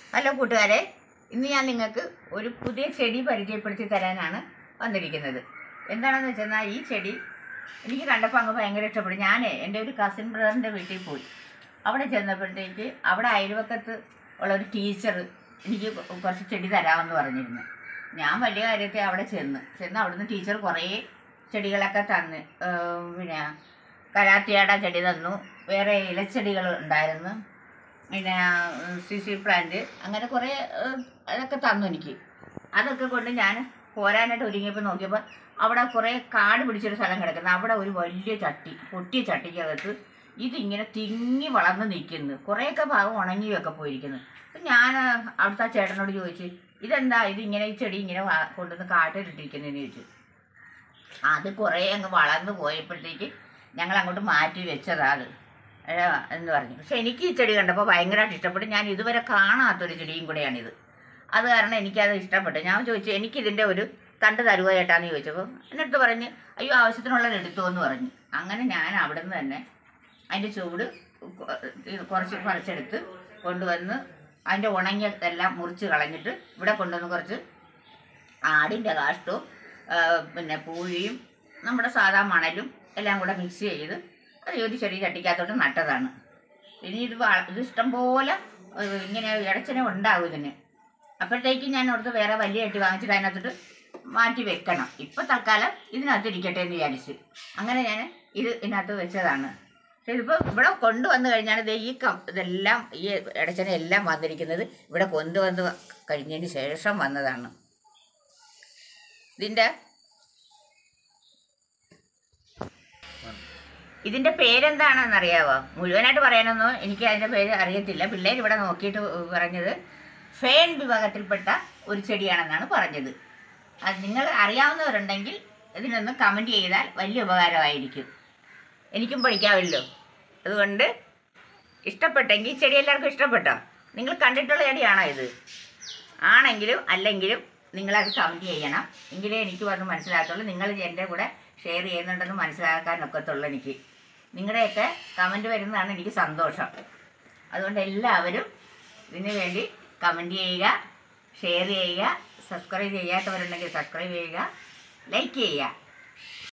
hello കൂട്ടുകാരെ ഇന്ന് ഞാൻ നിങ്ങൾക്ക് ഒരു പുതിയ ചെടി പരിചയപ്പെടുത്തി തരാനാണ് വന്നിരിക്കുന്നത് എന്താണെന്ന് വെച്ചാൽ ഈ ചെടി എനിക്ക് കണ്ടപ്പോൾ അങ്ങ് ഭയങ്കര ഇഷ്ടപ്പെട്ടു ഞാൻ എൻ്റെ ഒരു കസിൻ ബ്രദറിൻ്റെ വീട്ടിൽ പോയി അവിടെ ചെന്നപ്പോഴത്തേക്ക് അവിടെ അയൽവക്കത്ത് ഉള്ള ഒരു ടീച്ചർ എനിക്ക് കുറച്ച് ചെടി തരാമെന്ന് പറഞ്ഞിരുന്നു ഞാൻ വലിയ കാര്യത്തെ അവിടെ ചെന്ന് ചെന്ന് അവിടുന്ന് ടീച്ചർ കുറേ ചെടികളൊക്കെ തന്ന് ഏം, പിന്നെ കരാത്തിയാട ചെടി തന്നു വേറെ ഇലച്ചെടികൾ ഉണ്ടായിരുന്നു പിന്നെ സിസി പ്ലാന്റ് അങ്ങനെ കുറേ ഏഹ്, അതൊക്കെ തന്നു എനിക്ക് അതൊക്കെ കൊണ്ട് ഞാൻ പോരാനായിട്ട് ഒരുങ്ങിയപ്പോൾ നോക്കിയപ്പോൾ അവിടെ കുറേ കാട് പിടിച്ചൊരു സ്ഥലം കിടക്കുന്നു അവിടെ ഒരു വലിയ ചട്ടി പൊട്ടിയ ചട്ടിക്കകത്ത് ഇതിങ്ങനെ തിങ്ങി വളർന്ന് നിൽക്കുന്നു കുറേയൊക്കെ ഭാഗം ഉണങ്ങിയൊക്കെ പോയിരിക്കുന്നു അപ്പം ഞാൻ അവിടുത്തെ ആ ചേട്ടനോട് ചോദിച്ചു ഇതെന്താ ഇതിങ്ങനെ ഈ ചെടി ഇങ്ങനെ വ- കൊണ്ടുവന്ന് കാട്ടിലിട്ടിരിക്കുന്നതെന്ന് ചോദിച്ചു അത് കുറേ അങ്ങ് വളർന്നു പോയപ്പോഴത്തേക്ക് ഞങ്ങൾ അങ്ങോട്ട് മാറ്റി വെച്ചതാ അത് ഏ, എന്ന് പറഞ്ഞു പക്ഷെ എനിക്ക് ഈ ചെടി കണ്ടപ്പോൾ ഭയങ്കരമായിട്ട് ഇഷ്ടപ്പെട്ടു ഞാൻ ഇതുവരെ കാണാത്തൊരു ചെടിയും കൂടെയാണിത് അത് കാരണം എനിക്കത് ഇഷ്ടപ്പെട്ടു ഞാൻ ചോദിച്ചു എനിക്കിതിൻ്റെ ഒരു തണ്ട് തരുവോ ചേട്ടാന്ന് ചോദിച്ചപ്പോൾ എൻ്റെ അടുത്ത് പറഞ്ഞ് അയ്യോ ആവശ്യത്തിനുള്ളത് എടുത്തോ എന്ന് പറഞ്ഞു അങ്ങനെ ഞാൻ അവിടെ നിന്ന് തന്നെ അതിൻ്റെ ചൂട് കൊ- ഇത് കുറച്ച് പറിച്ചെടുത്ത് കൊണ്ടുവന്ന് അതിൻ്റെ ഉണങ്ങിയതെല്ലാം മുറിച്ച് കളഞ്ഞിട്ട് ഇവിടെ കൊണ്ടുവന്ന് കുറച്ച് ആടിൻ്റെ കാഷ്ടവും ആ, പിന്നെ പൂഴിയും നമ്മുടെ സാധാ മണലും എല്ലാം കൂടെ മിക്സ് ചെയ്ത് അത് ഒരു ചെറിയ ചട്ടിക്കകത്തോട്ട് നട്ടതാണ് ഇനി ഇത് വള- ഇത് ഇഷ്ടംപോലെ ഏഹ്, ഇങ്ങനെ ഇടച്ചനെ ഉണ്ടാകും ഇതിന് അപ്പോഴത്തേക്ക് ഞാൻ ഓർത്ത് വേറെ വലിയ ചട്ടി വാങ്ങിച്ചിട്ട് അതിനകത്തോട്ട് മാറ്റി വെക്കണം ഇപ്പം തൽക്കാലം ഇതിനകത്ത് ഇരിക്കട്ടെ എന്ന് വിചാരിച്ച് അങ്ങനെ ഞാൻ ഇത് ഇതിനകത്ത് വെച്ചതാണ് പക്ഷേ ഇതിപ്പോൾ ഇവിടെ കൊണ്ടുവന്ന് കഴിഞ്ഞാൽ ദേ ഈ കം ഇതെല്ലാം ഈ ഇടച്ചനെ എല്ലാം വന്നിരിക്കുന്നത് ഇവിടെ കൊണ്ടുവന്ന് കഴിഞ്ഞതിന് ശേഷം വന്നതാണ് ഇതിൻ്റെ ഇതിൻ്റെ പേരെന്താണെന്ന് അറിയാവോ മുഴുവനായിട്ട് പറയാനൊന്നും എനിക്ക് അതിൻ്റെ പേര് അറിയത്തില്ല പിള്ളേർ ഇവിടെ നോക്കിയിട്ട് പറഞ്ഞത് ഫേൺ വിഭാഗത്തിൽപ്പെട്ട ഒരു ചെടിയാണെന്നാണ് പറഞ്ഞത് അത് നിങ്ങൾ അറിയാവുന്നവരുണ്ടെങ്കിൽ ഇതിനൊന്ന് കമൻറ്റ് ചെയ്താൽ വലിയ ഉപകാരമായിരിക്കും എനിക്കും പഠിക്കാമല്ലോ അതുകൊണ്ട് ഇഷ്ടപ്പെട്ടെങ്കിൽ ഈ ചെടി എല്ലാവർക്കും ഇഷ്ടപ്പെട്ടോ നിങ്ങൾ കണ്ടിട്ടുള്ള ചെടിയാണോ ഇത് ആണെങ്കിലും അല്ലെങ്കിലും നിങ്ങളത് കമൻറ്റ് ചെയ്യണം എങ്കിലേ എനിക്ക് വന്ന് മനസ്സിലാകത്തുള്ളൂ നിങ്ങൾ എൻ്റെ കൂടെ ഷെയർ ചെയ്യുന്നുണ്ടെന്ന് മനസ്സിലാക്കാൻ ഒക്കത്തുള്ളൂ എനിക്ക് നിങ്ങളുടെയൊക്കെ കമൻറ്റ് വരുന്നതാണ് എനിക്ക് സന്തോഷം അതുകൊണ്ട് എല്ലാവരും ഇതിന് വേണ്ടി കമൻറ്റ് ചെയ്യുക ഷെയർ ചെയ്യുക സബ്സ്ക്രൈബ് ചെയ്യാത്തവരുണ്ടെങ്കിൽ സബ്സ്ക്രൈബ് ചെയ്യുക ലൈക്ക് ചെയ്യുക